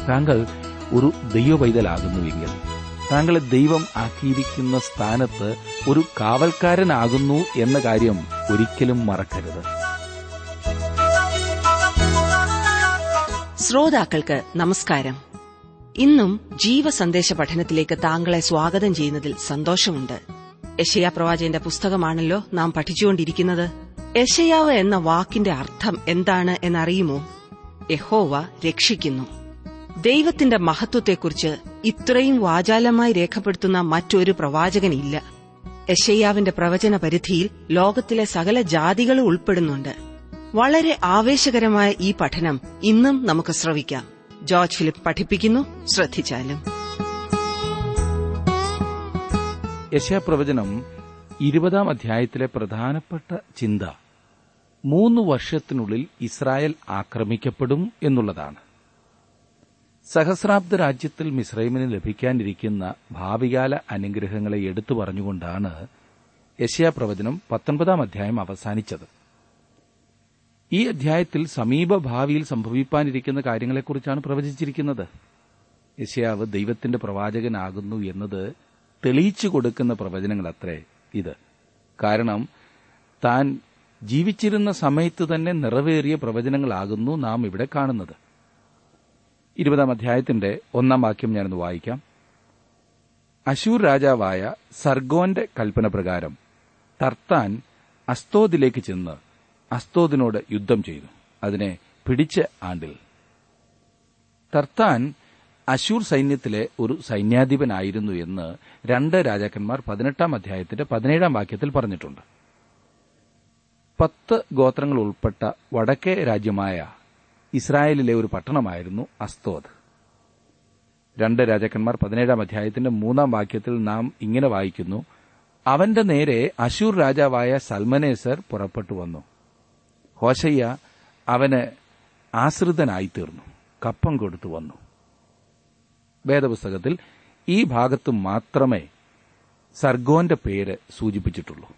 താങ്കൾ ഒരു ദൈവപൈതലാകുന്നുവെങ്കിൽ താങ്കളെ ദൈവം ആക്കിയിരിക്കുന്ന സ്ഥാനത്ത് ഒരു കാവൽക്കാരനാകുന്നു എന്ന കാര്യം ഒരിക്കലും മറക്കരുത് ശ്രോതാക്കൾക്ക് നമസ്കാരം ഇന്നും ജീവസന്ദേശ പഠനത്തിലേക്ക് താങ്കളെ സ്വാഗതം ചെയ്യുന്നതിൽ സന്തോഷമുണ്ട് യശയാ പ്രവാചകന്റെ പുസ്തകമാണല്ലോ നാം പഠിച്ചുകൊണ്ടിരിക്കുന്നത് യശയാവ് എന്ന വാക്കിന്റെ അർത്ഥം എന്താണ് എന്നറിയുമോ യഹോവ രക്ഷിക്കുന്നു ദൈവത്തിന്റെ മഹത്വത്തെക്കുറിച്ച് ഇത്രയും വാചാലമായി രേഖപ്പെടുത്തുന്ന മറ്റൊരു പ്രവാചകനില്ല യശയ്യാവിന്റെ പ്രവചന പരിധിയിൽ ലോകത്തിലെ സകല ജാതികളും ഉൾപ്പെടുന്നുണ്ട് വളരെ ആവേശകരമായ ഈ പഠനം ഇന്നും നമുക്ക് ശ്രവിക്കാം ജോർജ് ഫിലിപ്പ് പഠിപ്പിക്കുന്നു ശ്രദ്ധിച്ചാലും യശാപ്രവചനം ഇരുപതാം അധ്യായത്തിലെ പ്രധാനപ്പെട്ട ചിന്ത മൂന്ന് വർഷത്തിനുള്ളിൽ ഇസ്രായേൽ ആക്രമിക്കപ്പെടും എന്നുള്ളതാണ് സഹസ്രാബ്ദ രാജ്യത്തിൽ മിസ്രൈമിന് ലഭിക്കാനിരിക്കുന്ന ഭാവികാല അനുഗ്രഹങ്ങളെ എടുത്തു പറഞ്ഞുകൊണ്ടാണ് യശയാപ്രവചനം പത്തൊൻപതാം അധ്യായം അവസാനിച്ചത് ഈ അധ്യായത്തിൽ സമീപ ഭാവിയിൽ സംഭവിപ്പാനിരിക്കുന്ന കാര്യങ്ങളെക്കുറിച്ചാണ് പ്രവചിച്ചിരിക്കുന്നത് യശയാവ് ദൈവത്തിന്റെ പ്രവാചകനാകുന്നു എന്നത് തെളിയിച്ചു കൊടുക്കുന്ന പ്രവചനങ്ങളത്രേ ഇത് കാരണം താൻ ജീവിച്ചിരുന്ന സമയത്ത് തന്നെ നിറവേറിയ പ്രവചനങ്ങളാകുന്നു നാം ഇവിടെ കാണുന്നത് ഇരുപതാം അധ്യായത്തിന്റെ ഒന്നാം വാക്യം ഞാനൊന്ന് വായിക്കാം അശൂർ രാജാവായ സർഗോന്റെ കൽപ്പന പ്രകാരം തർത്താൻ അസ്തോദിലേക്ക് ചെന്ന് അസ്തോദിനോട് യുദ്ധം ചെയ്തു അതിനെ പിടിച്ച ആണ്ടിൽ തർത്താൻ അശൂർ സൈന്യത്തിലെ ഒരു സൈന്യാധിപനായിരുന്നു എന്ന് രണ്ട് രാജാക്കന്മാർ പതിനെട്ടാം അധ്യായത്തിന്റെ പതിനേഴാം വാക്യത്തിൽ പറഞ്ഞിട്ടുണ്ട് പത്ത് ഗോത്രങ്ങൾ ഉൾപ്പെട്ട വടക്കേ രാജ്യമായ ഇസ്രായേലിലെ ഒരു പട്ടണമായിരുന്നു അസ്തോദ് രണ്ട് രാജാക്കന്മാർ പതിനേഴാം അധ്യായത്തിന്റെ മൂന്നാം വാക്യത്തിൽ നാം ഇങ്ങനെ വായിക്കുന്നു അവന്റെ നേരെ അശൂർ രാജാവായ സൽമനേസർ പുറപ്പെട്ടു വന്നു ഹോശയ്യ അവന് ആശ്രിതനായിത്തീർന്നു കപ്പം കൊടുത്തു വന്നു വേദപുസ്തകത്തിൽ ഈ ഭാഗത്ത് മാത്രമേ സർഗോന്റെ പേര് സൂചിപ്പിച്ചിട്ടുള്ളൂ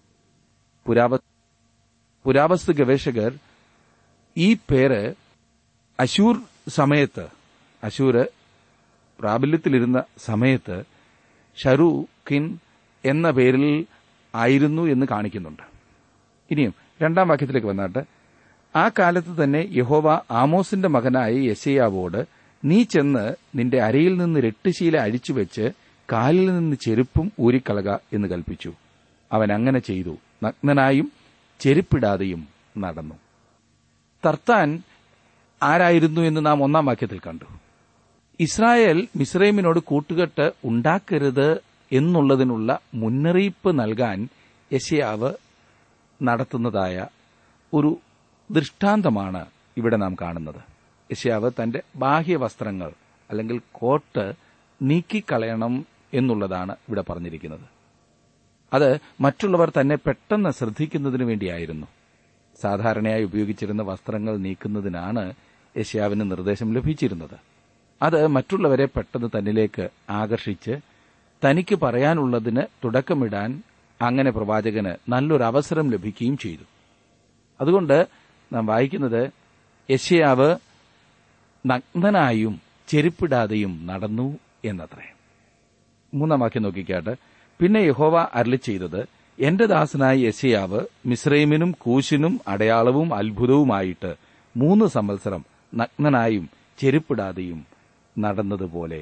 പുരാവസ്തു ഗവേഷകർ ഈ പേര് അശൂർ സമയത്ത് അശൂര് പ്രാബല്യത്തിലിരുന്ന സമയത്ത് ഷരു കിൻ എന്ന പേരിൽ ആയിരുന്നു എന്ന് കാണിക്കുന്നുണ്ട് ഇനിയും രണ്ടാം വാക്യത്തിലേക്ക് വന്നാട്ട് ആ കാലത്ത് തന്നെ യഹോവ ആമോസിന്റെ മകനായ യശയാവോട് നീ ചെന്ന് നിന്റെ അരയിൽ നിന്ന് രട്ടുശീല അഴിച്ചുവെച്ച് കാലിൽ നിന്ന് ചെരുപ്പും ഊരിക്കളക എന്ന് കൽപ്പിച്ചു അവൻ അങ്ങനെ ചെയ്തു നഗ്നനായും ചെരുപ്പിടാതെയും നടന്നു തർത്താൻ ആരായിരുന്നു എന്ന് നാം ഒന്നാം വാക്യത്തിൽ കണ്ടു ഇസ്രായേൽ മിസ്രൈമിനോട് കൂട്ടുകെട്ട് ഉണ്ടാക്കരുത് എന്നുള്ളതിനുള്ള മുന്നറിയിപ്പ് നൽകാൻ യശയാവ് നടത്തുന്നതായ ഒരു ദൃഷ്ടാന്തമാണ് ഇവിടെ നാം കാണുന്നത് യശയാവ് തന്റെ ബാഹ്യവസ്ത്രങ്ങൾ അല്ലെങ്കിൽ കോട്ട് നീക്കിക്കളയണം എന്നുള്ളതാണ് ഇവിടെ പറഞ്ഞിരിക്കുന്നത് അത് മറ്റുള്ളവർ തന്നെ പെട്ടെന്ന് ശ്രദ്ധിക്കുന്നതിനു വേണ്ടിയായിരുന്നു സാധാരണയായി ഉപയോഗിച്ചിരുന്ന വസ്ത്രങ്ങൾ നീക്കുന്നതിനാണ് യശയാവിന് നിർദ്ദേശം ലഭിച്ചിരുന്നത് അത് മറ്റുള്ളവരെ പെട്ടെന്ന് തന്നിലേക്ക് ആകർഷിച്ച് തനിക്ക് പറയാനുള്ളതിന് തുടക്കമിടാൻ അങ്ങനെ പ്രവാചകന് നല്ലൊരു അവസരം ലഭിക്കുകയും ചെയ്തു അതുകൊണ്ട് നാം വായിക്കുന്നത് യശയാവ് നഗ്നനായും ചെരുപ്പിടാതെയും നടന്നു എന്നത്രേ മൂന്നാം വാക്യം നോക്കിക്കാട്ട് പിന്നെ യഹോവ അരളി ചെയ്തത് എന്റെ ദാസനായ യശയാവ് മിസ്രൈമിനും കൂശിനും അടയാളവും അത്ഭുതവുമായിട്ട് മൂന്ന് സംവത്സരം നഗ്നനായും ചെരുപ്പിടാതെയും നടന്നതുപോലെ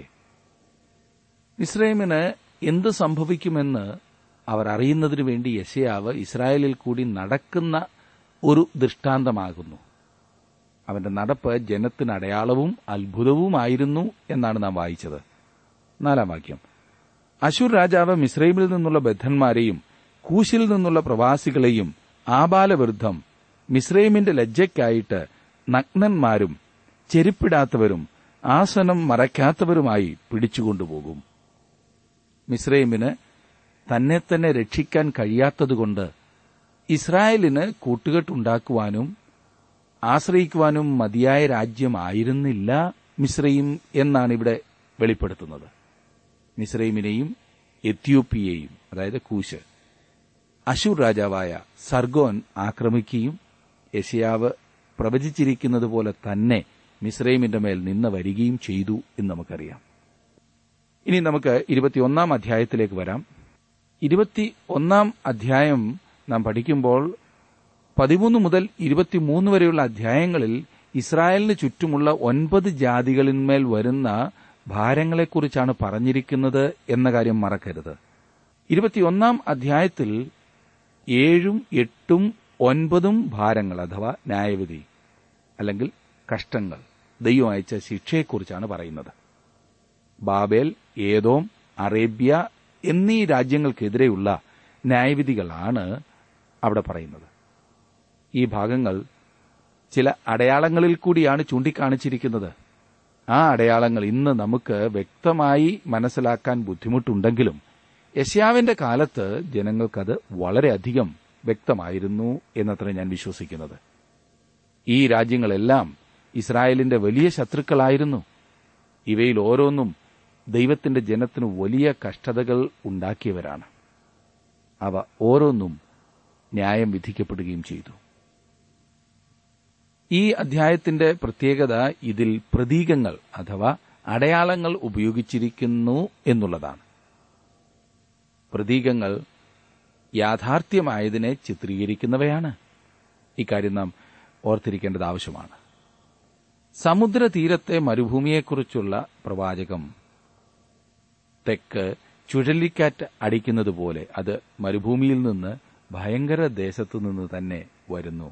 മിസ്രൈമിന് എന്ത് സംഭവിക്കുമെന്ന് അവർ അറിയുന്നതിനു വേണ്ടി യശയാവ് ഇസ്രായേലിൽ കൂടി നടക്കുന്ന ഒരു ദൃഷ്ടാന്തമാകുന്നു അവന്റെ നടപ്പ് ജനത്തിന് അടയാളവും അത്ഭുതവുമായിരുന്നു എന്നാണ് നാം വായിച്ചത് നാലാം വാക്യം അശൂർ രാജാവ് മിസ്രൈമിൽ നിന്നുള്ള ബദ്ധന്മാരെയും കൂശിൽ നിന്നുള്ള പ്രവാസികളെയും ആബാലവൃദ്ധം മിസ്രൈമിന്റെ ലജ്ജയ്ക്കായിട്ട് നഗ്നന്മാരും ചെരുപ്പിടാത്തവരും ആസനം മറയ്ക്കാത്തവരുമായി പിടിച്ചുകൊണ്ടുപോകും മിസ്രൈമിന് തന്നെ തന്നെ രക്ഷിക്കാൻ കഴിയാത്തതുകൊണ്ട് ഇസ്രായേലിന് കൂട്ടുകെട്ടുണ്ടാക്കുവാനും ആശ്രയിക്കുവാനും മതിയായ രാജ്യമായിരുന്നില്ല മിസ്രൈം എന്നാണ് ഇവിടെ വെളിപ്പെടുത്തുന്നത് മിസ്രൈമിനെയും എത്യോപ്യയെയും അതായത് കൂശ് അശൂർ രാജാവായ സർഗോൻ ആക്രമിക്കുകയും യശയാവ് പ്രവചിച്ചിരിക്കുന്നത് പോലെ തന്നെ മിസ്രൈമിന്റെ മേൽ നിന്ന് വരികയും ചെയ്തു എന്ന് നമുക്കറിയാം ഇനി നമുക്ക് ഇരുപത്തിയൊന്നാം അധ്യായത്തിലേക്ക് വരാം ഇരുപത്തി ഒന്നാം അധ്യായം നാം പഠിക്കുമ്പോൾ പതിമൂന്ന് മുതൽ ഇരുപത്തിമൂന്ന് വരെയുള്ള അധ്യായങ്ങളിൽ ഇസ്രായേലിന് ചുറ്റുമുള്ള ഒൻപത് ജാതികളിന്മേൽ വരുന്ന ഭാരങ്ങളെക്കുറിച്ചാണ് പറഞ്ഞിരിക്കുന്നത് എന്ന കാര്യം മറക്കരുത് ഇരുപത്തിയൊന്നാം അധ്യായത്തിൽ ഏഴും എട്ടും ഒൻപതും ഭാരങ്ങൾ അഥവാ ന്യായവിധി അല്ലെങ്കിൽ കഷ്ടങ്ങൾ ദൈവം അയച്ച ശിക്ഷയെക്കുറിച്ചാണ് പറയുന്നത് ബാബേൽ ഏതോം അറേബ്യ എന്നീ രാജ്യങ്ങൾക്കെതിരെയുള്ള ന്യായവിധികളാണ് അവിടെ പറയുന്നത് ഈ ഭാഗങ്ങൾ ചില അടയാളങ്ങളിൽ കൂടിയാണ് ചൂണ്ടിക്കാണിച്ചിരിക്കുന്നത് ആ അടയാളങ്ങൾ ഇന്ന് നമുക്ക് വ്യക്തമായി മനസ്സിലാക്കാൻ ബുദ്ധിമുട്ടുണ്ടെങ്കിലും യശ്യാവിന്റെ കാലത്ത് ജനങ്ങൾക്കത് വളരെയധികം വ്യക്തമായിരുന്നു എന്നത്ര ഞാൻ വിശ്വസിക്കുന്നത് ഈ രാജ്യങ്ങളെല്ലാം ഇസ്രായേലിന്റെ വലിയ ശത്രുക്കളായിരുന്നു ഇവയിൽ ഓരോന്നും ദൈവത്തിന്റെ ജനത്തിനു വലിയ കഷ്ടതകൾ ഉണ്ടാക്കിയവരാണ് അവ ഓരോന്നും ന്യായം വിധിക്കപ്പെടുകയും ചെയ്തു ഈ അധ്യായത്തിന്റെ പ്രത്യേകത ഇതിൽ പ്രതീകങ്ങൾ അഥവാ അടയാളങ്ങൾ ഉപയോഗിച്ചിരിക്കുന്നു എന്നുള്ളതാണ് പ്രതീകങ്ങൾ യാഥാർത്ഥ്യമായതിനെ ചിത്രീകരിക്കുന്നവയാണ് ഇക്കാര്യം നാം ഓർത്തിരിക്കേണ്ടത് ആവശ്യമാണ് സമുദ്രതീരത്തെ മരുഭൂമിയെക്കുറിച്ചുള്ള പ്രവാചകം തെക്ക് ചുഴലിക്കാറ്റ് അടിക്കുന്നതുപോലെ അത് മരുഭൂമിയിൽ നിന്ന് ഭയങ്കര ദേശത്തു നിന്ന് തന്നെ വരുന്നു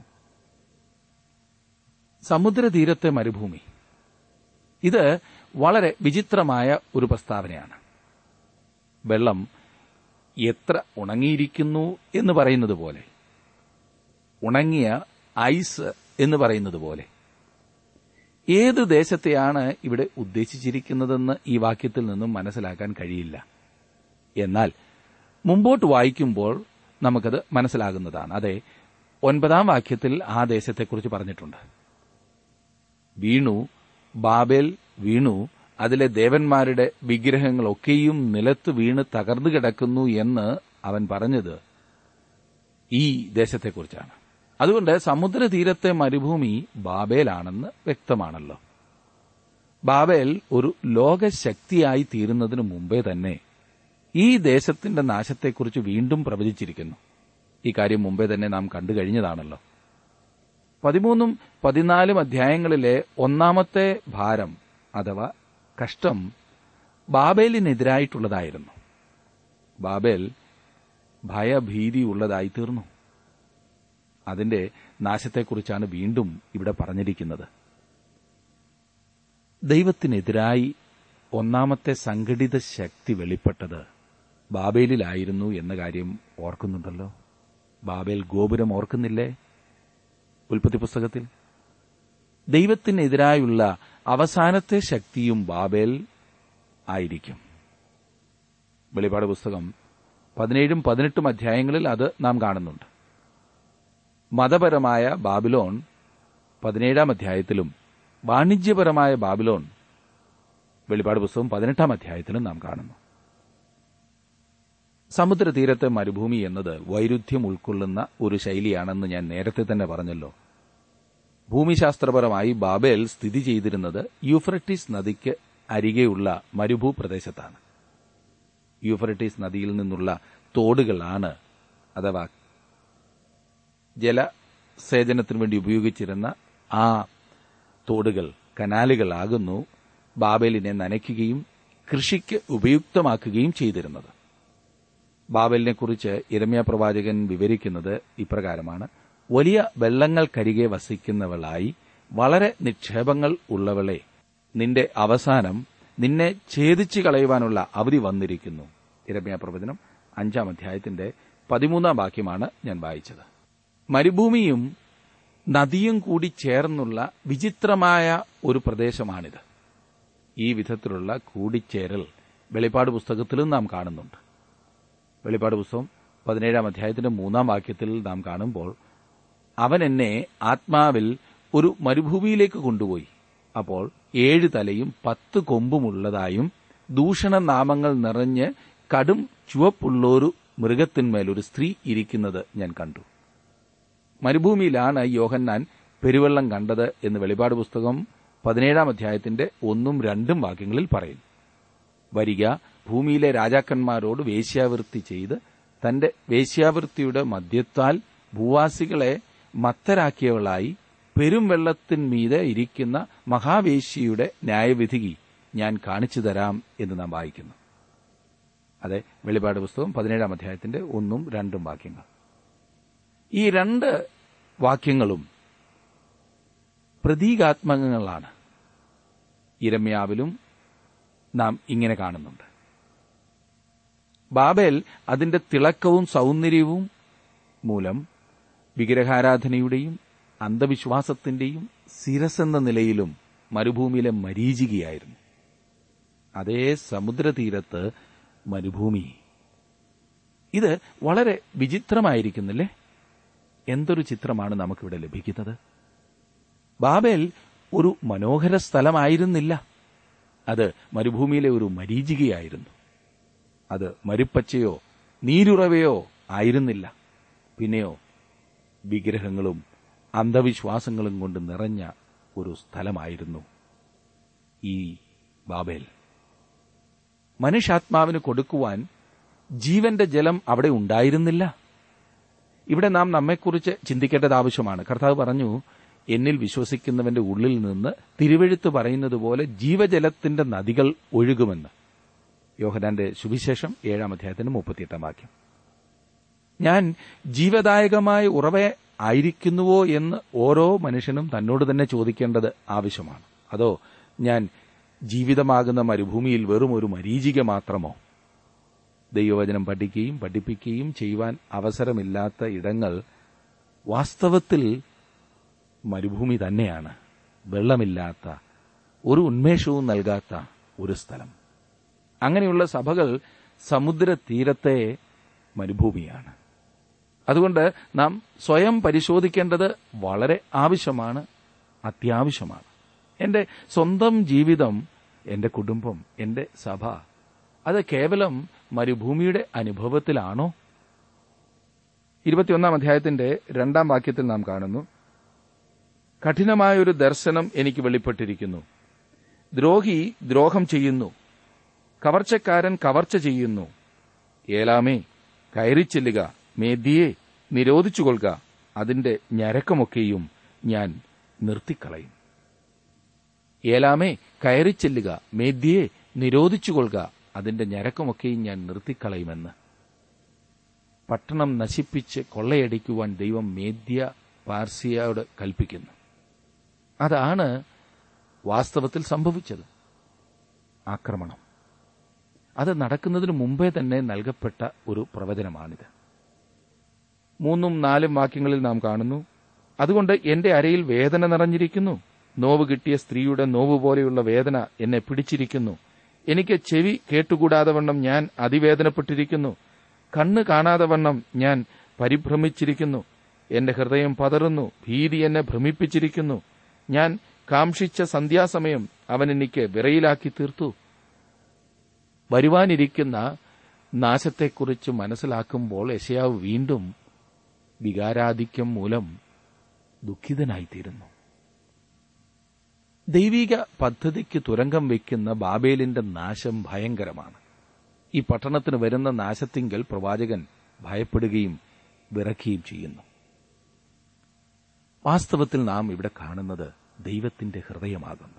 സമുദ്രതീരത്തെ മരുഭൂമി ഇത് വളരെ വിചിത്രമായ ഒരു പ്രസ്താവനയാണ് വെള്ളം എത്ര ഉണങ്ങിയിരിക്കുന്നു എന്ന് പറയുന്നത് പോലെ ഉണങ്ങിയ ഐസ് എന്ന് പറയുന്നത് പോലെ ഏത് ദേശത്തെയാണ് ഇവിടെ ഉദ്ദേശിച്ചിരിക്കുന്നതെന്ന് ഈ വാക്യത്തിൽ നിന്നും മനസ്സിലാക്കാൻ കഴിയില്ല എന്നാൽ മുമ്പോട്ട് വായിക്കുമ്പോൾ നമുക്കത് മനസ്സിലാകുന്നതാണ് അതെ ഒൻപതാം വാക്യത്തിൽ ആ ദേശത്തെക്കുറിച്ച് പറഞ്ഞിട്ടുണ്ട് വീണു ബാബേൽ വീണു അതിലെ ദേവന്മാരുടെ വിഗ്രഹങ്ങളൊക്കെയും നിലത്ത് വീണ് തകർന്നു കിടക്കുന്നു എന്ന് അവൻ പറഞ്ഞത് ഈ ദേശത്തെക്കുറിച്ചാണ് അതുകൊണ്ട് സമുദ്രതീരത്തെ മരുഭൂമി ബാബേലാണെന്ന് വ്യക്തമാണല്ലോ ബാബേൽ ഒരു ലോകശക്തിയായി തീരുന്നതിനു മുമ്പേ തന്നെ ഈ ദേശത്തിന്റെ നാശത്തെക്കുറിച്ച് വീണ്ടും പ്രവചിച്ചിരിക്കുന്നു ഈ കാര്യം മുമ്പേ തന്നെ നാം കണ്ടു കഴിഞ്ഞതാണല്ലോ പതിമൂന്നും പതിനാലും അധ്യായങ്ങളിലെ ഒന്നാമത്തെ ഭാരം അഥവാ കഷ്ടം ബാബേലിനെതിരായിട്ടുള്ളതായിരുന്നു ബാബേൽ ഭയഭീതിയുള്ളതായി തീർന്നു അതിന്റെ നാശത്തെക്കുറിച്ചാണ് വീണ്ടും ഇവിടെ പറഞ്ഞിരിക്കുന്നത് ദൈവത്തിനെതിരായി ഒന്നാമത്തെ സംഘടിത ശക്തി വെളിപ്പെട്ടത് ബാബേലിലായിരുന്നു എന്ന കാര്യം ഓർക്കുന്നുണ്ടല്ലോ ബാബേൽ ഗോപുരം ഓർക്കുന്നില്ലേ ഉൽപ്പത്തി പുസ്തകത്തിൽ ദൈവത്തിനെതിരായുള്ള അവസാനത്തെ ശക്തിയും ബാബേൽ ആയിരിക്കും വെളിപാട് പുസ്തകം പതിനേഴും പതിനെട്ടും അധ്യായങ്ങളിൽ അത് നാം കാണുന്നുണ്ട് മതപരമായ ബാബിലോൺ പതിനേഴാം അധ്യായത്തിലും വാണിജ്യപരമായ ബാബിലോൺ വെളിപാട് പുസ്തകം പതിനെട്ടാം അധ്യായത്തിലും നാം കാണുന്നു സമുദ്രതീരത്തെ മരുഭൂമി എന്നത് വൈരുദ്ധ്യം ഉൾക്കൊള്ളുന്ന ഒരു ശൈലിയാണെന്ന് ഞാൻ നേരത്തെ തന്നെ പറഞ്ഞല്ലോ ഭൂമിശാസ്ത്രപരമായി ബാബേൽ സ്ഥിതി ചെയ്തിരുന്നത് യൂഫ്രട്ടീസ് നദിക്ക് അരികെയുള്ള മരുഭൂപ്രദേശത്താണ് യൂഫ്രട്ടീസ് നദിയിൽ നിന്നുള്ള തോടുകളാണ് അഥവാ ജലസേചനത്തിനു വേണ്ടി ഉപയോഗിച്ചിരുന്ന ആ തോടുകൾ കനാലുകളാകുന്നു ബാബേലിനെ നനയ്ക്കുകയും കൃഷിക്ക് ഉപയുക്തമാക്കുകയും ചെയ്തിരുന്നത് ബാബലിനെക്കുറിച്ച് ഇരമ്യ പ്രവാചകൻ വിവരിക്കുന്നത് ഇപ്രകാരമാണ് വലിയ വെള്ളങ്ങൾക്കരികെ വസിക്കുന്നവളായി വളരെ നിക്ഷേപങ്ങൾ ഉള്ളവളെ നിന്റെ അവസാനം നിന്നെ ഛേദിച്ചു കളയുവാനുള്ള അവധി വന്നിരിക്കുന്നു ഇരമ്യ പ്രവചനം അഞ്ചാം അധ്യായത്തിന്റെ പതിമൂന്നാം വാക്യമാണ് ഞാൻ വായിച്ചത് മരുഭൂമിയും നദിയും കൂടി ചേർന്നുള്ള വിചിത്രമായ ഒരു പ്രദേശമാണിത് ഈ വിധത്തിലുള്ള കൂടിച്ചേരൽ വെളിപ്പാട് പുസ്തകത്തിലും നാം കാണുന്നുണ്ട് വെളിപ്പാട് പുസ്തകം പതിനേഴാം അധ്യായത്തിന്റെ മൂന്നാം വാക്യത്തിൽ നാം കാണുമ്പോൾ അവൻ എന്നെ ആത്മാവിൽ ഒരു മരുഭൂമിയിലേക്ക് കൊണ്ടുപോയി അപ്പോൾ ഏഴ് തലയും പത്ത് കൊമ്പുമുള്ളതായും ദൂഷണനാമങ്ങൾ നിറഞ്ഞ് കടും ചുവപ്പുള്ളൊരു മൃഗത്തിന്മേൽ ഒരു സ്ത്രീ ഇരിക്കുന്നത് ഞാൻ കണ്ടു മരുഭൂമിയിലാണ് യോഹന്നാൻ പെരുവെള്ളം കണ്ടത് എന്ന് വെളിപാട് പുസ്തകം പതിനേഴാം അധ്യായത്തിന്റെ ഒന്നും രണ്ടും വാക്യങ്ങളിൽ പറയുന്നു വരിക ഭൂമിയിലെ രാജാക്കന്മാരോട് വേശ്യാവൃത്തി ചെയ്ത് തന്റെ വേശ്യാവൃത്തിയുടെ മദ്യത്താൽ ഭൂവാസികളെ മത്തരാക്കിയവളായി പെരുംവെള്ളത്തിന്മീതെ ഇരിക്കുന്ന മഹാവേശ്യയുടെ ന്യായവിധി ഞാൻ കാണിച്ചു തരാം എന്ന് നാം വായിക്കുന്നു അതെ വെളിപാട് പുസ്തകം പതിനേഴാം അധ്യായത്തിന്റെ ഒന്നും രണ്ടും വാക്യങ്ങൾ ഈ രണ്ട് വാക്യങ്ങളും പ്രതീകാത്മകങ്ങളാണ് ഇരമ്യാവിലും നാം ഇങ്ങനെ കാണുന്നുണ്ട് ബാബേൽ അതിന്റെ തിളക്കവും സൗന്ദര്യവും മൂലം വിഗ്രഹാരാധനയുടെയും അന്ധവിശ്വാസത്തിന്റെയും ശിരസെന്ന നിലയിലും മരുഭൂമിയിലെ മരീചികയായിരുന്നു അതേ സമുദ്രതീരത്ത് മരുഭൂമി ഇത് വളരെ വിചിത്രമായിരിക്കുന്നില്ലേ എന്തൊരു ചിത്രമാണ് നമുക്കിവിടെ ലഭിക്കുന്നത് ബാബേൽ ഒരു മനോഹര സ്ഥലമായിരുന്നില്ല അത് മരുഭൂമിയിലെ ഒരു മരീചികയായിരുന്നു അത് മരുപ്പച്ചയോ നീരുറവയോ ആയിരുന്നില്ല പിന്നെയോ വിഗ്രഹങ്ങളും അന്ധവിശ്വാസങ്ങളും കൊണ്ട് നിറഞ്ഞ ഒരു സ്ഥലമായിരുന്നു ഈ ബാബേൽ മനുഷ്യാത്മാവിന് കൊടുക്കുവാൻ ജീവന്റെ ജലം അവിടെ ഉണ്ടായിരുന്നില്ല ഇവിടെ നാം നമ്മെക്കുറിച്ച് ചിന്തിക്കേണ്ടത് ആവശ്യമാണ് കർത്താവ് പറഞ്ഞു എന്നിൽ വിശ്വസിക്കുന്നവന്റെ ഉള്ളിൽ നിന്ന് തിരുവെഴുത്ത് പറയുന്നത് പോലെ ജീവജലത്തിന്റെ നദികൾ ഒഴുകുമെന്ന് യോഹനാന്റെ സുവിശേഷം ഏഴാം അധ്യായത്തിന് മുപ്പത്തിയെട്ടാം വാക്യം ഞാൻ ജീവദായകമായ ഉറവെ ആയിരിക്കുന്നുവോ എന്ന് ഓരോ മനുഷ്യനും തന്നോട് തന്നെ ചോദിക്കേണ്ടത് ആവശ്യമാണ് അതോ ഞാൻ ജീവിതമാകുന്ന മരുഭൂമിയിൽ വെറും ഒരു മരീചിക മാത്രമോ ദൈവവചനം പഠിക്കുകയും പഠിപ്പിക്കുകയും ചെയ്യുവാൻ അവസരമില്ലാത്ത ഇടങ്ങൾ വാസ്തവത്തിൽ മരുഭൂമി തന്നെയാണ് വെള്ളമില്ലാത്ത ഒരു ഉന്മേഷവും നൽകാത്ത ഒരു സ്ഥലം അങ്ങനെയുള്ള സഭകൾ സമുദ്ര തീരത്തെ മരുഭൂമിയാണ് അതുകൊണ്ട് നാം സ്വയം പരിശോധിക്കേണ്ടത് വളരെ ആവശ്യമാണ് അത്യാവശ്യമാണ് എന്റെ സ്വന്തം ജീവിതം എന്റെ കുടുംബം എന്റെ സഭ അത് കേവലം മരുഭൂമിയുടെ അനുഭവത്തിലാണോ ഇരുപത്തിയൊന്നാം അധ്യായത്തിന്റെ രണ്ടാം വാക്യത്തിൽ നാം കാണുന്നു കഠിനമായൊരു ദർശനം എനിക്ക് വെളിപ്പെട്ടിരിക്കുന്നു ദ്രോഹി ദ്രോഹം ചെയ്യുന്നു കവർച്ചക്കാരൻ കവർച്ച ചെയ്യുന്നു ഏലാമേ കയറിച്ചെല്ലുക മേദ്യയെ നിരോധിച്ചുകൊള്ളുക അതിന്റെ ഞരക്കമൊക്കെയും ഞാൻ നിർത്തിക്കളയും ഏലാമേ കയറിച്ചെല്ലുക മേദ്യയെ നിരോധിച്ചുകൊള്ളുക അതിന്റെ ഞരക്കമൊക്കെയും ഞാൻ നിർത്തിക്കളയുമെന്ന് പട്ടണം നശിപ്പിച്ച് കൊള്ളയടിക്കുവാൻ ദൈവം മേദ്യ പാർസിയോട് കൽപ്പിക്കുന്നു അതാണ് വാസ്തവത്തിൽ സംഭവിച്ചത് ആക്രമണം അത് നടക്കുന്നതിന് മുമ്പേ തന്നെ നൽകപ്പെട്ട ഒരു പ്രവചനമാണിത് മൂന്നും നാലും വാക്യങ്ങളിൽ നാം കാണുന്നു അതുകൊണ്ട് എന്റെ അരയിൽ വേദന നിറഞ്ഞിരിക്കുന്നു നോവ് കിട്ടിയ സ്ത്രീയുടെ നോവ് പോലെയുള്ള വേദന എന്നെ പിടിച്ചിരിക്കുന്നു എനിക്ക് ചെവി കേട്ടുകൂടാതെ വണ്ണം ഞാൻ അതിവേദനപ്പെട്ടിരിക്കുന്നു കണ്ണ് കാണാതെ വണ്ണം ഞാൻ പരിഭ്രമിച്ചിരിക്കുന്നു എന്റെ ഹൃദയം പതറുന്നു ഭീതി എന്നെ ഭ്രമിപ്പിച്ചിരിക്കുന്നു ഞാൻ കാംക്ഷിച്ച സന്ധ്യാസമയം അവൻ എനിക്ക് വിറയിലാക്കി തീർത്തു വരുവാനിരിക്കുന്ന നാശത്തെക്കുറിച്ച് മനസ്സിലാക്കുമ്പോൾ യശയാവ് വീണ്ടും വികാരാധിക്യം മൂലം ദുഃഖിതനായിത്തീരുന്നു ദൈവിക പദ്ധതിക്ക് തുരങ്കം വയ്ക്കുന്ന ബാബേലിന്റെ നാശം ഭയങ്കരമാണ് ഈ പട്ടണത്തിന് വരുന്ന നാശത്തിങ്കൽ പ്രവാചകൻ ഭയപ്പെടുകയും വിറക്കുകയും ചെയ്യുന്നു വാസ്തവത്തിൽ നാം ഇവിടെ കാണുന്നത് ദൈവത്തിന്റെ ഹൃദയമാകുന്നു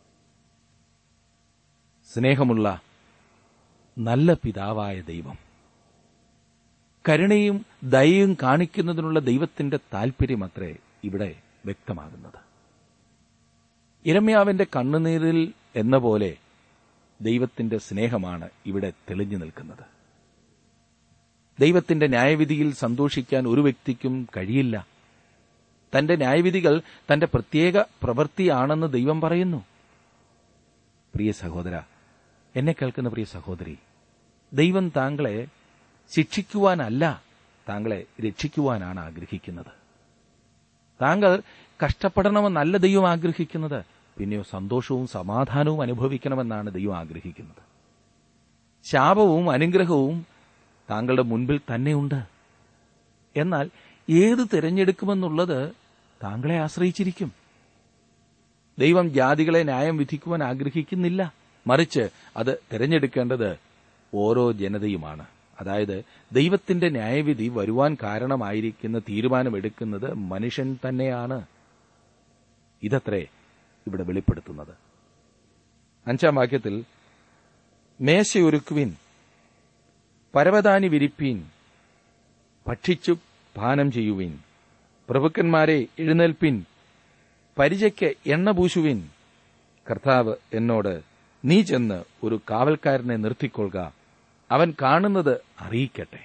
സ്നേഹമുള്ള നല്ല പിതാവായ ദൈവം കരുണയും ദയയും കാണിക്കുന്നതിനുള്ള ദൈവത്തിന്റെ താൽപര്യമത്രേ ഇവിടെ വ്യക്തമാകുന്നത് ഇരമ്യാവിന്റെ കണ്ണുനീരിൽ എന്ന പോലെ ദൈവത്തിന്റെ സ്നേഹമാണ് ഇവിടെ തെളിഞ്ഞു നിൽക്കുന്നത് ദൈവത്തിന്റെ ന്യായവിധിയിൽ സന്തോഷിക്കാൻ ഒരു വ്യക്തിക്കും കഴിയില്ല തന്റെ ന്യായവിധികൾ തന്റെ പ്രത്യേക പ്രവൃത്തിയാണെന്ന് ദൈവം പറയുന്നു പ്രിയ സഹോദര എന്നെ കേൾക്കുന്ന പ്രിയ സഹോദരി ദൈവം താങ്കളെ ശിക്ഷിക്കുവാനല്ല താങ്കളെ രക്ഷിക്കുവാനാണ് ആഗ്രഹിക്കുന്നത് താങ്കൾ കഷ്ടപ്പെടണമെന്നല്ല ദൈവം ആഗ്രഹിക്കുന്നത് പിന്നെയോ സന്തോഷവും സമാധാനവും അനുഭവിക്കണമെന്നാണ് ദൈവം ആഗ്രഹിക്കുന്നത് ശാപവും അനുഗ്രഹവും താങ്കളുടെ മുൻപിൽ തന്നെയുണ്ട് എന്നാൽ ഏത് തിരഞ്ഞെടുക്കുമെന്നുള്ളത് താങ്കളെ ആശ്രയിച്ചിരിക്കും ദൈവം ജാതികളെ ന്യായം വിധിക്കുവാൻ ആഗ്രഹിക്കുന്നില്ല മറിച്ച് അത് തിരഞ്ഞെടുക്കേണ്ടത് ഓരോ ജനതയുമാണ് അതായത് ദൈവത്തിന്റെ ന്യായവിധി വരുവാൻ കാരണമായിരിക്കുന്ന തീരുമാനമെടുക്കുന്നത് മനുഷ്യൻ തന്നെയാണ് ഇതത്രേ ഇവിടെ വെളിപ്പെടുത്തുന്നത് അഞ്ചാം വാക്യത്തിൽ മേശയൊരുക്കുവിൻ പരവതാനി വിരിപ്പീൻ ഭക്ഷിച്ചു പാനം ചെയ്യുവിൻ പ്രഭുക്കന്മാരെ എഴുന്നേൽപ്പിൻ പരിചയ്ക്ക് എണ്ണ പൂശുവിൻ കർത്താവ് എന്നോട് നീ ചെന്ന് ഒരു കാവൽക്കാരനെ നിർത്തിക്കൊള്ളുക അവൻ കാണുന്നത് അറിയിക്കട്ടെ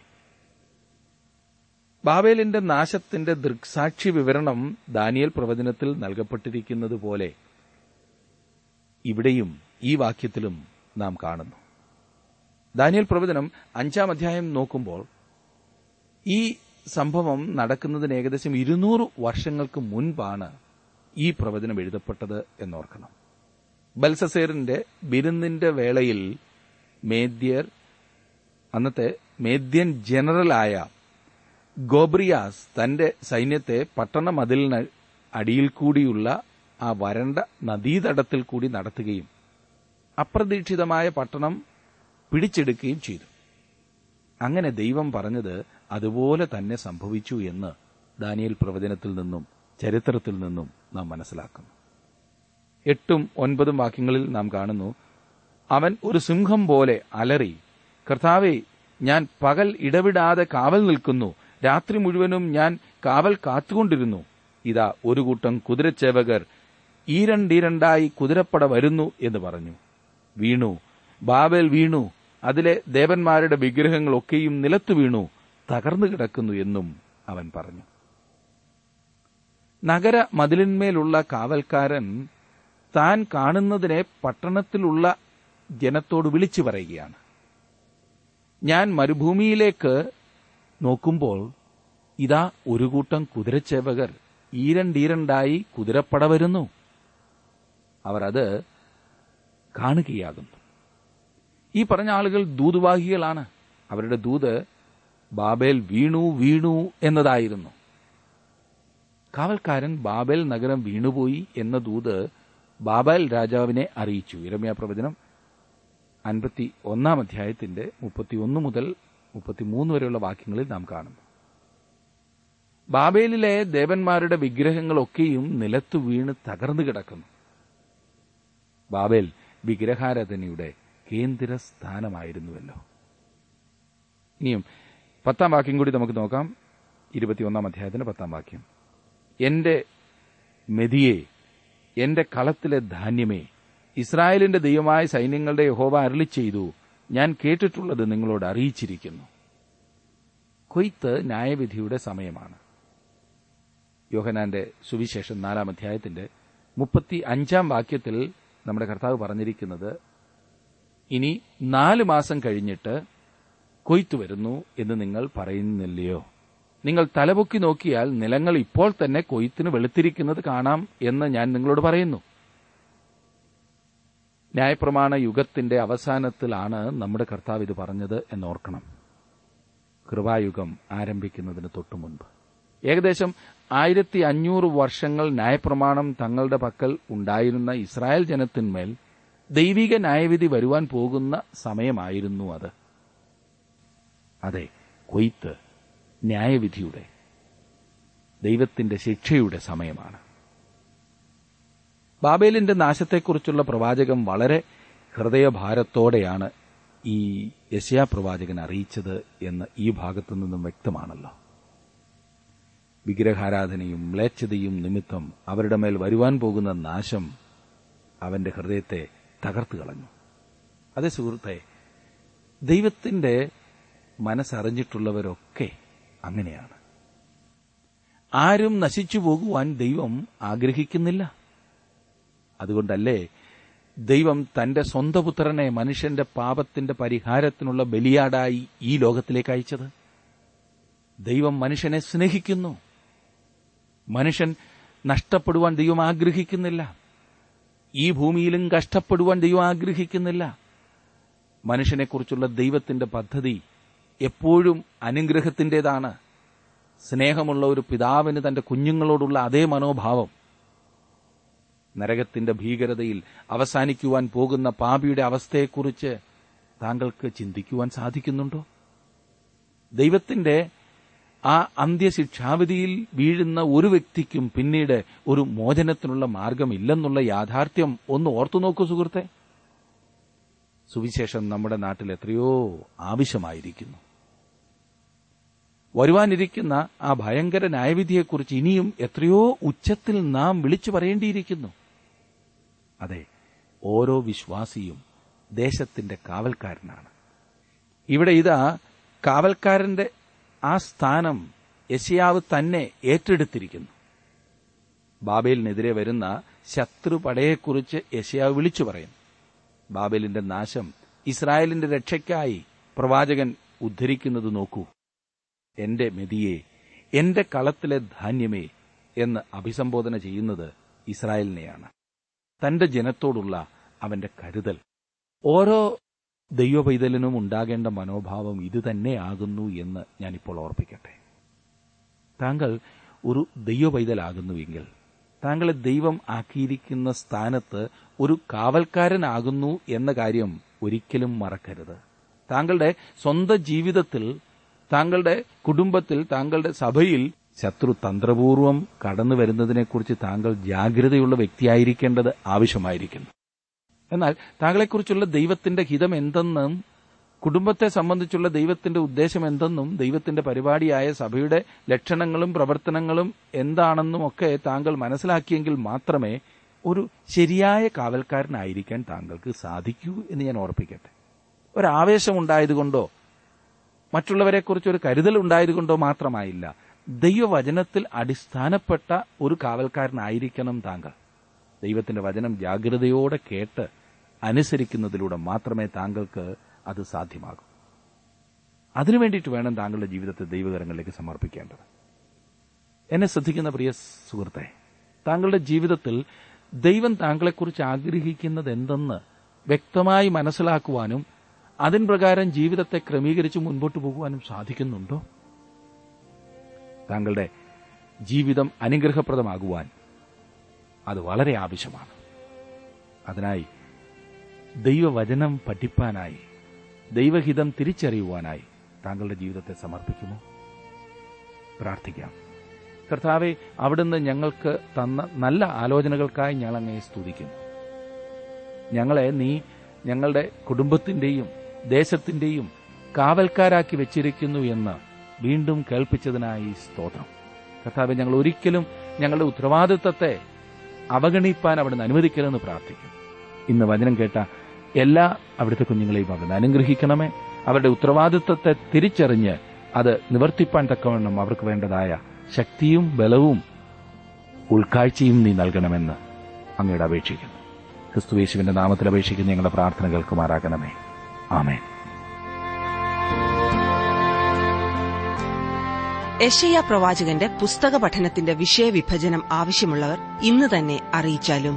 ബാബേലിന്റെ നാശത്തിന്റെ ദൃക്സാക്ഷി വിവരണം ദാനിയൽ പ്രവചനത്തിൽ നൽകപ്പെട്ടിരിക്കുന്നത് പോലെ ഇവിടെയും ഈ വാക്യത്തിലും നാം കാണുന്നു ദാനിയൽ പ്രവചനം അഞ്ചാം അധ്യായം നോക്കുമ്പോൾ ഈ സംഭവം നടക്കുന്നതിന് ഏകദേശം ഇരുന്നൂറ് വർഷങ്ങൾക്ക് മുൻപാണ് ഈ പ്രവചനം എഴുതപ്പെട്ടത് എന്നോർക്കണം ബൽസസേറിന്റെ ബിരുന്നിന്റെ വേളയിൽ മേദ്യർ അന്നത്തെ മേദ്യൻ ജനറലായ ഗോബ്രിയാസ് തന്റെ സൈന്യത്തെ പട്ടണ മതിലിന് അടിയിൽ കൂടിയുള്ള ആ വരണ്ട നദീതടത്തിൽ കൂടി നടത്തുകയും അപ്രതീക്ഷിതമായ പട്ടണം പിടിച്ചെടുക്കുകയും ചെയ്തു അങ്ങനെ ദൈവം പറഞ്ഞത് അതുപോലെ തന്നെ സംഭവിച്ചു എന്ന് ദാനിയൽ പ്രവചനത്തിൽ നിന്നും ചരിത്രത്തിൽ നിന്നും നാം മനസ്സിലാക്കുന്നു എട്ടും ഒൻപതും വാക്യങ്ങളിൽ നാം കാണുന്നു അവൻ ഒരു സിംഹം പോലെ അലറി കർത്താവെ ഞാൻ പകൽ ഇടവിടാതെ കാവൽ നിൽക്കുന്നു രാത്രി മുഴുവനും ഞാൻ കാവൽ കാത്തുകൊണ്ടിരുന്നു ഇതാ ഒരു കൂട്ടം കുതിരച്ചേവകർ ഈരണ്ടീരണ്ടായി കുതിരപ്പട വരുന്നു എന്ന് പറഞ്ഞു വീണു ബാബേൽ വീണു അതിലെ ദേവന്മാരുടെ വിഗ്രഹങ്ങളൊക്കെയും നിലത്തു വീണു തകർന്നു കിടക്കുന്നു എന്നും അവൻ പറഞ്ഞു നഗര മതിലിന്മേലുള്ള കാവൽക്കാരൻ താൻ കാണുന്നതിനെ പട്ടണത്തിലുള്ള ജനത്തോട് വിളിച്ചു പറയുകയാണ് ഞാൻ മരുഭൂമിയിലേക്ക് നോക്കുമ്പോൾ ഇതാ ഒരു കൂട്ടം കുതിരച്ചേവകർ ഈരണ്ടീരണ്ടായി കുതിരപ്പട വരുന്നു അവർ അത് കാണുകയാകുന്നു ഈ പറഞ്ഞ ആളുകൾ ദൂതുവാഹികളാണ് അവരുടെ ദൂത് ബാബേൽ വീണു വീണു എന്നതായിരുന്നു കാവൽക്കാരൻ ബാബേൽ നഗരം വീണുപോയി എന്ന ദൂത് ബാബേൽ രാജാവിനെ അറിയിച്ചു ഇരമ്യ പ്രവചനം അൻപത്തി ഒന്നാം അധ്യായത്തിന്റെ മുപ്പത്തിയൊന്ന് മുതൽ മുപ്പത്തിമൂന്ന് വരെയുള്ള വാക്യങ്ങളിൽ നാം കാണുന്നു ബാബേലിലെ ദേവന്മാരുടെ വിഗ്രഹങ്ങളൊക്കെയും നിലത്തു വീണ് തകർന്നു കിടക്കുന്നു ബാബേൽ വിഗ്രഹാരാധനയുടെ കേന്ദ്ര സ്ഥാനമായിരുന്നുവല്ലോ ഇനിയും പത്താം വാക്യം കൂടി നമുക്ക് നോക്കാം ഇരുപത്തിയൊന്നാം അധ്യായത്തിന്റെ പത്താം വാക്യം എന്റെ മെതിയെ എന്റെ കളത്തിലെ ധാന്യമേ ഇസ്രായേലിന്റെ ദൈവമായ സൈന്യങ്ങളുടെ യഹോവ അരളി ചെയ്തു ഞാൻ കേട്ടിട്ടുള്ളത് നിങ്ങളോട് അറിയിച്ചിരിക്കുന്നു കൊയ്ത്ത് ന്യായവിധിയുടെ സമയമാണ് യോഹനാന്റെ സുവിശേഷം നാലാം അധ്യായത്തിന്റെ മുപ്പത്തി അഞ്ചാം വാക്യത്തിൽ നമ്മുടെ കർത്താവ് പറഞ്ഞിരിക്കുന്നത് ഇനി നാല് മാസം കഴിഞ്ഞിട്ട് കൊയ്ത്തു വരുന്നു എന്ന് നിങ്ങൾ പറയുന്നില്ലയോ നിങ്ങൾ തലപൊക്കി നോക്കിയാൽ നിലങ്ങൾ ഇപ്പോൾ തന്നെ കൊയ്ത്തിന് വെളുത്തിരിക്കുന്നത് കാണാം എന്ന് ഞാൻ നിങ്ങളോട് പറയുന്നു ന്യായപ്രമാണ യുഗത്തിന്റെ അവസാനത്തിലാണ് നമ്മുടെ കർത്താവ് ഇത് പറഞ്ഞത് എന്നോർക്കണം കൃപായുഗം ആരംഭിക്കുന്നതിന് തൊട്ടു മുൻപ് ഏകദേശം ആയിരത്തി അഞ്ഞൂറ് വർഷങ്ങൾ ന്യായപ്രമാണം തങ്ങളുടെ പക്കൽ ഉണ്ടായിരുന്ന ഇസ്രായേൽ ജനത്തിന്മേൽ ദൈവിക ന്യായവിധി വരുവാൻ പോകുന്ന സമയമായിരുന്നു അത് അതെ കൊയ്ത്ത് ന്യായവിധിയുടെ ദൈവത്തിന്റെ ശിക്ഷയുടെ സമയമാണ് ബാബേലിന്റെ നാശത്തെക്കുറിച്ചുള്ള പ്രവാചകം വളരെ ഹൃദയഭാരത്തോടെയാണ് ഈ യശയാ പ്രവാചകൻ അറിയിച്ചത് എന്ന് ഈ ഭാഗത്തു നിന്നും വ്യക്തമാണല്ലോ വിഗ്രഹാരാധനയും മ്ലേച്ഛതയും നിമിത്തം അവരുടെ മേൽ വരുവാൻ പോകുന്ന നാശം അവന്റെ ഹൃദയത്തെ തകർത്തു കളഞ്ഞു അതേ സുഹൃത്തെ ദൈവത്തിന്റെ മനസ്സറിഞ്ഞിട്ടുള്ളവരൊക്കെ അങ്ങനെയാണ് ആരും നശിച്ചു പോകുവാൻ ദൈവം ആഗ്രഹിക്കുന്നില്ല അതുകൊണ്ടല്ലേ ദൈവം തന്റെ സ്വന്തം പുത്രനെ മനുഷ്യന്റെ പാപത്തിന്റെ പരിഹാരത്തിനുള്ള ബലിയാടായി ഈ ലോകത്തിലേക്ക് അയച്ചത് ദൈവം മനുഷ്യനെ സ്നേഹിക്കുന്നു മനുഷ്യൻ നഷ്ടപ്പെടുവാൻ ദൈവം ആഗ്രഹിക്കുന്നില്ല ഈ ഭൂമിയിലും കഷ്ടപ്പെടുവാൻ ദൈവം ആഗ്രഹിക്കുന്നില്ല മനുഷ്യനെക്കുറിച്ചുള്ള ദൈവത്തിന്റെ പദ്ധതി എപ്പോഴും അനുഗ്രഹത്തിന്റേതാണ് സ്നേഹമുള്ള ഒരു പിതാവിന് തന്റെ കുഞ്ഞുങ്ങളോടുള്ള അതേ മനോഭാവം നരകത്തിന്റെ ഭീകരതയിൽ അവസാനിക്കുവാൻ പോകുന്ന പാപിയുടെ അവസ്ഥയെക്കുറിച്ച് താങ്കൾക്ക് ചിന്തിക്കുവാൻ സാധിക്കുന്നുണ്ടോ ദൈവത്തിന്റെ ആ അന്ത്യശിക്ഷാവിധിയിൽ വീഴുന്ന ഒരു വ്യക്തിക്കും പിന്നീട് ഒരു മോചനത്തിനുള്ള മാർഗമില്ലെന്നുള്ള യാഥാർത്ഥ്യം ഒന്ന് ഓർത്തു നോക്കൂ സുഹൃത്തെ സുവിശേഷം നമ്മുടെ നാട്ടിൽ എത്രയോ ആവശ്യമായിരിക്കുന്നു വരുവാനിരിക്കുന്ന ആ ഭയങ്കര ന്യായവിധിയെക്കുറിച്ച് ഇനിയും എത്രയോ ഉച്ചത്തിൽ നാം വിളിച്ചു പറയേണ്ടിയിരിക്കുന്നു അതെ ഓരോ വിശ്വാസിയും ദേശത്തിന്റെ കാവൽക്കാരനാണ് ഇവിടെ ഇതാ കാവൽക്കാരന്റെ ആ സ്ഥാനം യശയാവ് തന്നെ ഏറ്റെടുത്തിരിക്കുന്നു ബാബേലിനെതിരെ വരുന്ന ശത്രുപടയെക്കുറിച്ച് യശയാവ് വിളിച്ചു പറയുന്നു ബാബേലിന്റെ നാശം ഇസ്രായേലിന്റെ രക്ഷയ്ക്കായി പ്രവാചകൻ ഉദ്ധരിക്കുന്നത് നോക്കൂ എന്റെ മെതിയെ എന്റെ കളത്തിലെ ധാന്യമേ എന്ന് അഭിസംബോധന ചെയ്യുന്നത് ഇസ്രായേലിനെയാണ് തന്റെ ജനത്തോടുള്ള അവന്റെ കരുതൽ ഓരോ ദൈവപൈതലിനും ഉണ്ടാകേണ്ട മനോഭാവം ഇതുതന്നെയാകുന്നു എന്ന് ഞാനിപ്പോൾ ഓർപ്പിക്കട്ടെ താങ്കൾ ഒരു ദൈവപൈതലാകുന്നുവെങ്കിൽ താങ്കളെ ദൈവം ആക്കിയിരിക്കുന്ന സ്ഥാനത്ത് ഒരു കാവൽക്കാരനാകുന്നു എന്ന കാര്യം ഒരിക്കലും മറക്കരുത് താങ്കളുടെ സ്വന്തം ജീവിതത്തിൽ താങ്കളുടെ കുടുംബത്തിൽ താങ്കളുടെ സഭയിൽ ശത്രു തന്ത്രപൂർവം കടന്നു വരുന്നതിനെക്കുറിച്ച് താങ്കൾ ജാഗ്രതയുള്ള വ്യക്തിയായിരിക്കേണ്ടത് ആവശ്യമായിരിക്കുന്നു എന്നാൽ താങ്കളെക്കുറിച്ചുള്ള ദൈവത്തിന്റെ ഹിതം എന്തെന്നും കുടുംബത്തെ സംബന്ധിച്ചുള്ള ദൈവത്തിന്റെ ഉദ്ദേശം എന്തെന്നും ദൈവത്തിന്റെ പരിപാടിയായ സഭയുടെ ലക്ഷണങ്ങളും പ്രവർത്തനങ്ങളും എന്താണെന്നും ഒക്കെ താങ്കൾ മനസ്സിലാക്കിയെങ്കിൽ മാത്രമേ ഒരു ശരിയായ കാവൽക്കാരനായിരിക്കാൻ താങ്കൾക്ക് സാധിക്കൂ എന്ന് ഞാൻ ഓർപ്പിക്കട്ടെ ഒരാവേശമുണ്ടായതുകൊണ്ടോ മറ്റുള്ളവരെക്കുറിച്ച് ഒരു കരുതൽ ഉണ്ടായതുകൊണ്ടോ മാത്രമായില്ല ദൈവവചനത്തിൽ അടിസ്ഥാനപ്പെട്ട ഒരു കാവൽക്കാരനായിരിക്കണം താങ്കൾ ദൈവത്തിന്റെ വചനം ജാഗ്രതയോടെ കേട്ട് അനുസരിക്കുന്നതിലൂടെ മാത്രമേ താങ്കൾക്ക് അത് സാധ്യമാകൂ അതിനു വേണ്ടിയിട്ട് വേണം താങ്കളുടെ ജീവിതത്തെ ദൈവകരങ്ങളിലേക്ക് സമർപ്പിക്കേണ്ടത് എന്നെ ശ്രദ്ധിക്കുന്ന പ്രിയ സുഹൃത്തെ താങ്കളുടെ ജീവിതത്തിൽ ദൈവം താങ്കളെക്കുറിച്ച് ആഗ്രഹിക്കുന്നത് എന്തെന്ന് വ്യക്തമായി മനസ്സിലാക്കുവാനും അതിൻ പ്രകാരം ജീവിതത്തെ ക്രമീകരിച്ച് മുൻപോട്ട് പോകുവാനും സാധിക്കുന്നുണ്ടോ താങ്കളുടെ ജീവിതം അനുഗ്രഹപ്രദമാകുവാൻ അത് വളരെ ആവശ്യമാണ് അതിനായി ദൈവവചനം പഠിപ്പാനായി ദൈവഹിതം തിരിച്ചറിയുവാനായി താങ്കളുടെ ജീവിതത്തെ സമർപ്പിക്കുമോ പ്രാർത്ഥിക്കാം കർത്താവെ അവിടുന്ന് ഞങ്ങൾക്ക് തന്ന നല്ല ആലോചനകൾക്കായി ഞങ്ങൾ അങ്ങയെ സ്തുതിക്കുന്നു ഞങ്ങളെ നീ ഞങ്ങളുടെ കുടുംബത്തിന്റെയും ദേശത്തിന്റെയും കാവൽക്കാരാക്കി വെച്ചിരിക്കുന്നു എന്ന് വീണ്ടും കേൾപ്പിച്ചതിനായി സ്തോത്രം കർത്താവെ ഞങ്ങൾ ഒരിക്കലും ഞങ്ങളുടെ ഉത്തരവാദിത്തത്തെ അവഗണിപ്പാൻ അവിടുന്ന് അനുവദിക്കരുതെന്ന് പ്രാർത്ഥിക്കും ഇന്ന് വചനം കേട്ട എല്ലാ അവിടുത്തെ കുഞ്ഞുങ്ങളെയും അവിടുന്ന് അനുഗ്രഹിക്കണമേ അവരുടെ ഉത്തരവാദിത്തത്തെ തിരിച്ചറിഞ്ഞ് അത് നിവർത്തിപ്പാൻ തക്കവണ്ണം അവർക്ക് വേണ്ടതായ ശക്തിയും ബലവും ഉൾക്കാഴ്ചയും നീ നൽകണമെന്ന് അങ്ങയുടെ അപേക്ഷിക്കുന്നു ക്രിസ്തുവേശുവിന്റെ നാമത്തിൽ അപേക്ഷിക്കുന്ന ഞങ്ങളുടെ പ്രാർത്ഥന കേൾക്കുമാറാകണമേ ആമേൻ യശയ പ്രവാചകന്റെ പുസ്തക പഠനത്തിന്റെ വിഷയവിഭജനം ആവശ്യമുള്ളവർ ഇന്ന് തന്നെ അറിയിച്ചാലും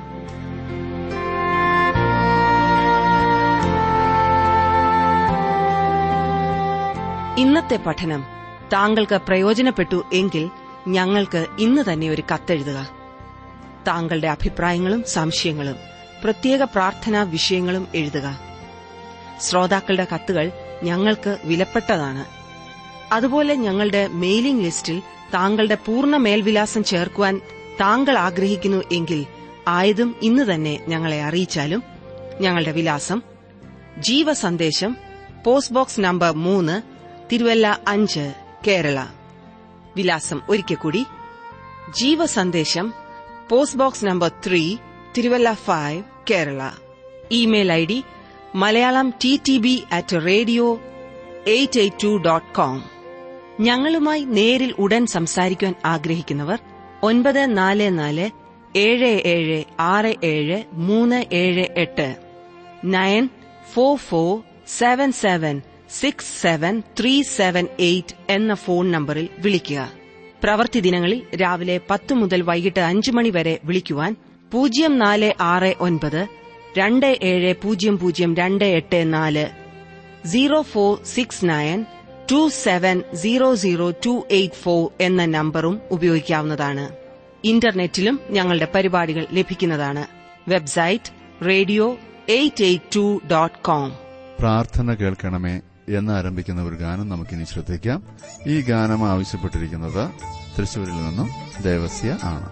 ഇന്നത്തെ പഠനം താങ്കൾക്ക് പ്രയോജനപ്പെട്ടു എങ്കിൽ ഞങ്ങൾക്ക് ഇന്ന് തന്നെ ഒരു കത്തെഴുതുക താങ്കളുടെ അഭിപ്രായങ്ങളും സംശയങ്ങളും പ്രത്യേക പ്രാർത്ഥനാ വിഷയങ്ങളും എഴുതുക ശ്രോതാക്കളുടെ കത്തുകൾ ഞങ്ങൾക്ക് വിലപ്പെട്ടതാണ് അതുപോലെ ഞങ്ങളുടെ മെയിലിംഗ് ലിസ്റ്റിൽ താങ്കളുടെ പൂർണ്ണ മേൽവിലാസം ചേർക്കുവാൻ താങ്കൾ ആഗ്രഹിക്കുന്നു എങ്കിൽ ആയതും ഇന്ന് തന്നെ ഞങ്ങളെ അറിയിച്ചാലും ഞങ്ങളുടെ വിലാസം ജീവസന്ദേശം പോസ്റ്റ് ബോക്സ് നമ്പർ മൂന്ന് തിരുവല്ല അഞ്ച് കേരള വിലാസം ഒരിക്കൽ കൂടി Jeevasandesham post box number three Thiruvalla five Kerala email I D Malayalam T T B at radio eight eight two dot com ഞങ്ങളുമായി നേരിൽ ഉടൻ സംസാരിക്കുവാൻ ആഗ്രഹിക്കുന്നവർ ഒൻപത് നാല് നാല് ഏഴ് ഏഴ് ആറ് ഏഴ് മൂന്ന് ഏഴ് എട്ട് nine four four seven seven six seven three seven eight എന്ന ഫോൺ നമ്പറിൽ വിളിക്കുക പ്രവൃത്തി ദിനങ്ങളിൽ രാവിലെ പത്ത് മുതൽ വൈകിട്ട് അഞ്ച് മണി വരെ വിളിക്കുവാൻ പൂജ്യം നാല് ആറ് ഒൻപത് രണ്ട് ഏഴ് പൂജ്യം പൂജ്യം രണ്ട് എട്ട് നാല് zero four six nine two seven zero zero two eight four എന്ന നമ്പറും ഉപയോഗിക്കാവുന്നതാണ് ഇന്റർനെറ്റിലും ഞങ്ങളുടെ പരിപാടികൾ ലഭിക്കുന്നതാണ് website radio eight eight two dot com പ്രാർത്ഥന കേൾക്കണമേ എന്നാരംഭിക്കുന്ന ഒരു ഗാനം നമുക്കിനി ശ്രദ്ധിക്കാം ഈ ഗാനം ആവശ്യപ്പെട്ടിരിക്കുന്നത് തൃശൂരിൽ നിന്നും ദേവസ്യ ആണ്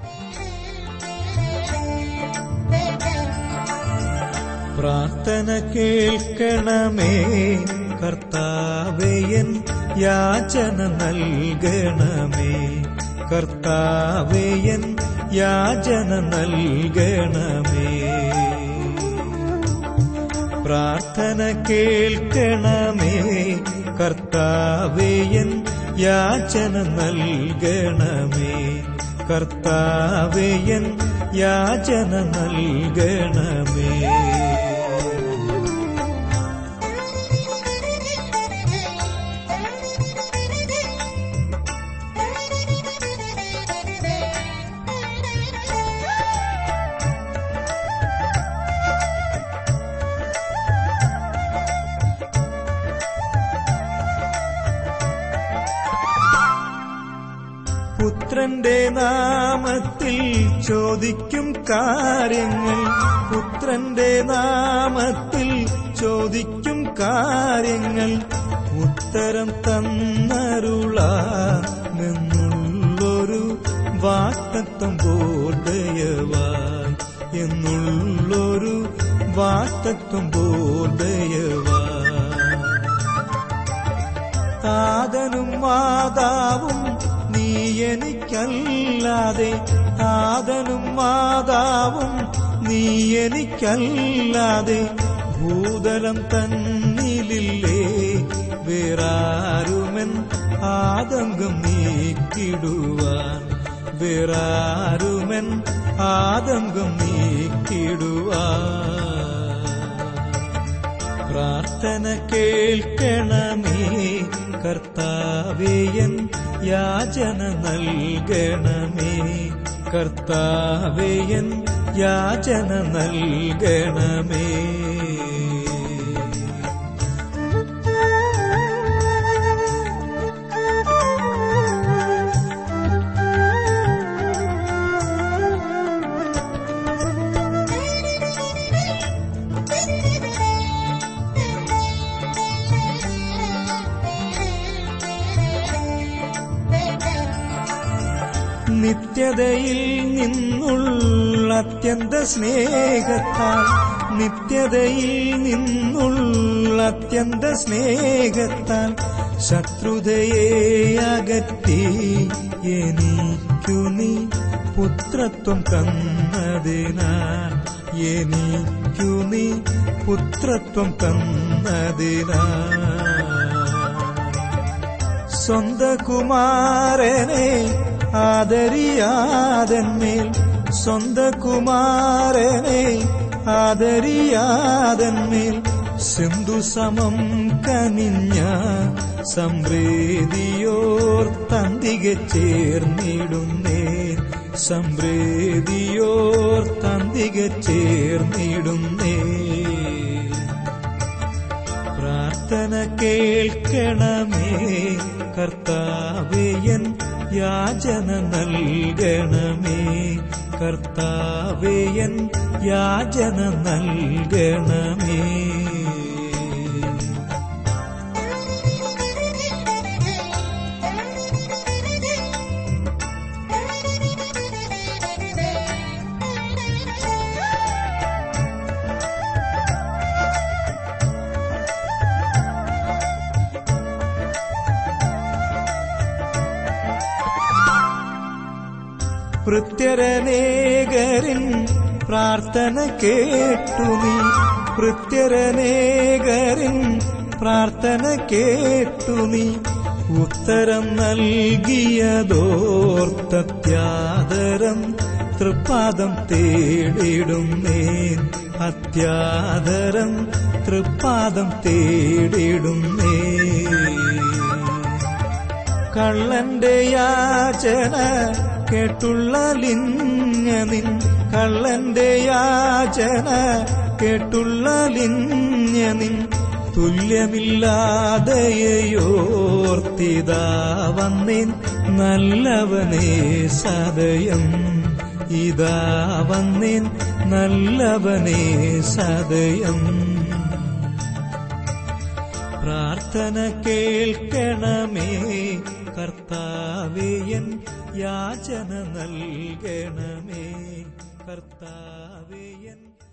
പ്രാർത്ഥന കേൾക്കണമേ കർത്താവേയൻ യാചന നൽകണമേ കർത്താവേയൻ യാചന നൽകണമേ പ്രാർത്ഥന കേൾക്കണമേ കർത്താവേയൻ യാചന നൽകണമേ കർത്താവേയൻ യാചന നൽകണമേ പുത്രന്റെ നാമത്തിൽ ചോദിക്കും കാര്യങ്ങൾ പുത്രന്റെ നാമത്തിൽ ചോദിക്കും കാര്യങ്ങൾ ഉത്തരം തന്നരുളാമെന്നുള്ളൊരു വാക്തത്വം ബോധയവായി എന്നുള്ളൊരു വാക്തത്വം ബോധയവായി താതനും മാതാവും നീ എനിക്കല്ലാതെ താതനും മാതാവും നീ എനിക്കല്ലാതെ ഭൂതലം തന്നിലില്ലേ വേറാരുമൻ ആതങ്കം നീക്കിടുവാൻ വേറാരുമൻ ആതങ്കം നീക്കിടുവാൻ പ്രാർത്ഥന കേൾക്കണമേ കർത്താവേയൻ യാചന നൽകണമേ കർത്താവേയൻ യാചന നൽകണമേ നിത്യതയിൽ നിന്നുള്ള അത്യന്ത സ്നേഹത്താൽ നിത്യതയിൽ നിന്നുള്ള അത്യന്ത സ്നേഹത്താൽ ശത്രുതയെ അകറ്റി എനിക്കു നീ പുത്രത്വം തന്നതിനാൽ എനിക്കു നീ പുത്രത്വം തന്നതിനാൽ സ്വന്ത കുമാരനെ ആദരിയാതന്മേൽ സ്വന്ത കുമാരനെ ആദരിയാതന്മേൽ സിന്ധു സമം കനിഞ്ഞ സംപ്രീതിയോർ തന്തികെ ചേർന്നിടുന്നേ സംപ്രീതിയോർ തന്തികെ ചേർന്നിടുന്നേ പ്രാർത്ഥന കേൾക്കണമേ കർത്താവേയൻ യാചന നൽകണമേ കർത്താവേയൻ യാചന നൽകണമേ പ്രത്യരനേകരിൻ പ്രാർത്ഥന കേട്ടു നീ പ്രത്യരനേകരിൻ പ്രാർത്ഥന കേട്ടു നീ ഉത്തരം നൽകിയതോർത്തത്യാദരം തൃപ്പാദം തേടിടുന്നേൻ അത്യാദരം തൃപ്പാദം തേടിടുന്നേ കള്ളന്റെ യാചന കേട്ടുള്ള ലിഞ്ഞനിൻ കള്ളന്റെ യാചന കേട്ടുള്ള ലിഞ്ഞനിൻ തുല്യമില്ലാതെയോർത്തിതാ വന്നേൻ നല്ലവനേ സദയം ഇതാ വന്നേൻ നല്ലവനേ സദയം പ്രാർത്ഥന കേൾക്കണമേ കർത്താവേയൻ യാചന നൽകണമേ കർത്താവേയൻ